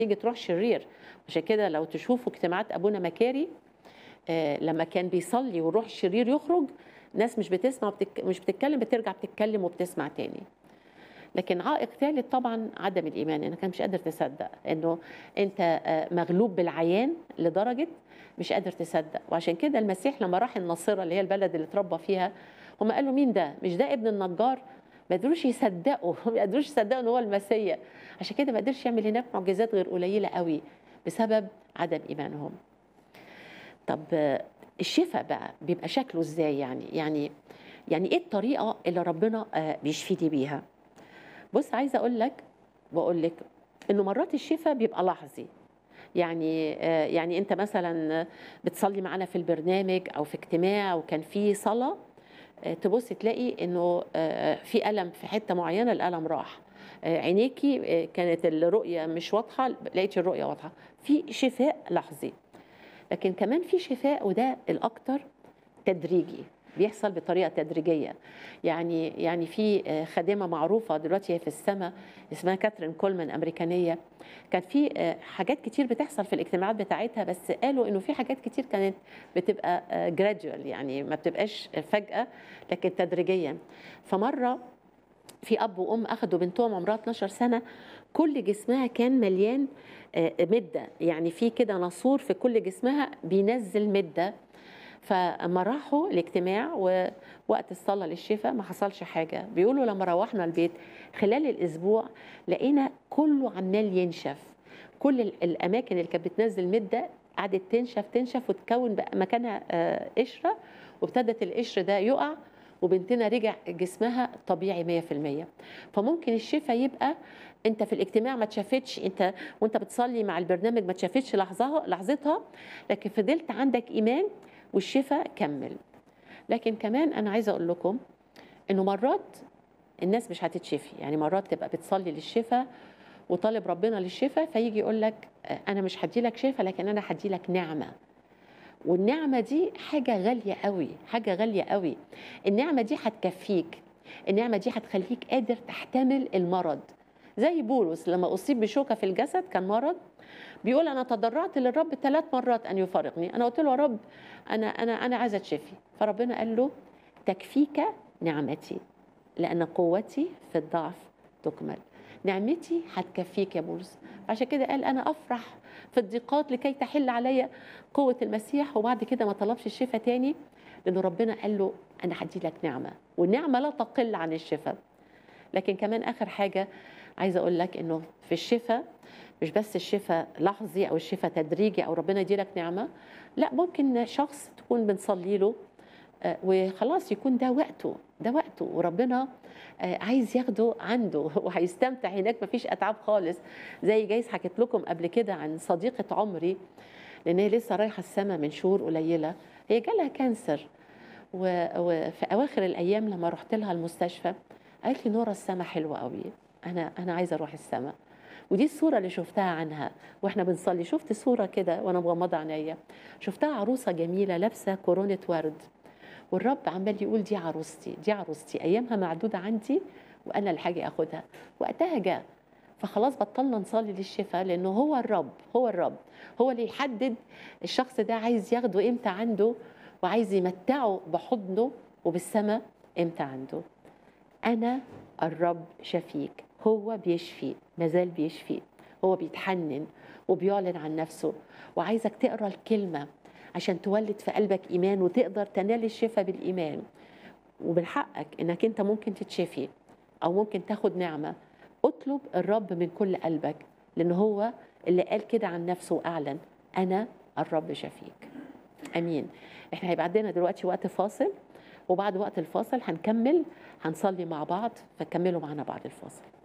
تيجي تروح شرير عشان كده لو تشوفوا اجتماعات ابونا مكاري آه، لما كان بيصلي والروح الشرير يخرج ناس مش بتسمع وبتك... مش بتتكلم بترجع بتتكلم وبتسمع تاني لكن عائق ثالث طبعا عدم الايمان انك مش قادر تصدق انه انت آه، مغلوب بالعيان لدرجه مش قادر تصدق وعشان كده المسيح لما راح الناصره اللي هي البلد اللي اتربى فيها هم قالوا مين ده مش ده ابن النجار ما قدروش يصدقوا ما قدروش يصدقوا ان هو المسيا عشان كده ما قدرش يعمل هناك معجزات غير قليله قوي بسبب عدم ايمانهم طب آه، الشفاء بقى بيبقى شكله ازاي يعني يعني يعني ايه الطريقه اللي ربنا آه، بيشفيني بيها بص عايزه اقول لك بقول لك انه مرات الشفاء بيبقى لحظي يعني آه، يعني انت مثلا بتصلي معانا في البرنامج او في اجتماع وكان في صلاه آه، تبص تلاقي انه آه، في الم في حته معينه الالم راح آه، عينيكي آه، كانت الرؤيه مش واضحه لقيتي الرؤيه واضحه في شفاء لحظي لكن كمان في شفاء وده الاكثر تدريجي بيحصل بطريقه تدريجيه يعني يعني في آه، خادمه معروفه دلوقتي هي في السماء اسمها كاترين كولمان امريكانيه كان في آه، حاجات كتير بتحصل في الاجتماعات بتاعتها بس قالوا انه في حاجات كتير كانت بتبقى جراديوال يعني ما بتبقاش فجاه لكن تدريجيا فمره في اب وام اخدوا بنتهم عمرها 12 سنه كل جسمها كان مليان آه، مده يعني في كده ناسور في كل جسمها بينزل مده فلما راحوا الاجتماع ووقت الصلاه للشفاء ما حصلش حاجه بيقولوا لما روحنا البيت خلال الاسبوع لقينا كله عمال ينشف كل ال- الاماكن اللي كانت بتنزل مده قعدت تنشف تنشف وتكون بقى مكانها آه، قشره وابتدت القشر ده يقع وبنتنا رجع جسمها طبيعي 100% فممكن الشفاء يبقى انت في الاجتماع ما تشافتش انت وانت بتصلي مع البرنامج ما تشافتش لحظها لحظتها لكن فضلت عندك ايمان والشفاء كمل لكن كمان انا عايزه اقول لكم انه مرات الناس مش هتتشفي يعني مرات تبقى بتصلي للشفاء وطالب ربنا للشفاء فيجي يقول لك آه، انا مش هدي لك شفاء لكن انا هدي لك نعمه والنعمه دي حاجه غاليه قوي حاجه غاليه قوي النعمه دي هتكفيك النعمه دي هتخليك قادر تحتمل المرض زي بولس لما اصيب بشوكه في الجسد كان مرض بيقول انا تضرعت للرب ثلاث مرات ان يفارقني انا قلت له يا رب انا انا انا عايزه اتشفي فربنا قال له تكفيك نعمتي لان قوتي في الضعف تكمل نعمتي هتكفيك يا بولس عشان كده قال انا افرح في الضيقات لكي تحل عليا قوه المسيح وبعد كده ما طلبش الشفاء تاني لانه ربنا قال له انا هدي لك نعمه والنعمه لا تقل عن الشفاء لكن كمان اخر حاجه عايزه اقول لك انه في الشفاء مش بس الشفاء لحظي او الشفاء تدريجي او ربنا يديلك نعمه لا ممكن شخص تكون بنصلي له آه، وخلاص يكون ده وقته ده وقته وربنا آه، عايز ياخده عنده وهيستمتع هناك مفيش اتعاب خالص زي جايز حكيت لكم قبل كده عن صديقه عمري لان هي لسه رايحه السما من شهور قليله هي جالها كانسر و- وفي اواخر الايام لما رحت لها المستشفى قالت لي نورا السما حلوه قوي انا انا عايزه اروح السما ودي الصوره اللي شفتها عنها واحنا بنصلي شفت صوره كده وانا مغمضه عينيا شفتها عروسه جميله لابسه كورونه ورد والرب عمال يقول دي عروستي دي عروستي ايامها معدوده عندي وانا اللي هاجي اخدها وقتها جاء فخلاص بطلنا نصلي للشفاء لانه هو الرب هو الرب هو اللي يحدد الشخص ده عايز ياخده امتى عنده وعايز يمتعه بحضنه وبالسماء امتى عنده انا الرب شفيك هو بيشفي مازال بيشفي هو بيتحنن وبيعلن عن نفسه وعايزك تقرا الكلمه عشان تولد في قلبك ايمان وتقدر تنال الشفاء بالايمان ومن حقك انك انت ممكن تتشفي او ممكن تاخد نعمه اطلب الرب من كل قلبك لان هو اللي قال كده عن نفسه واعلن انا الرب شفيك امين احنا هيبقى عندنا دلوقتي وقت فاصل وبعد وقت الفاصل هنكمل هنصلي مع بعض فكملوا معنا بعد الفاصل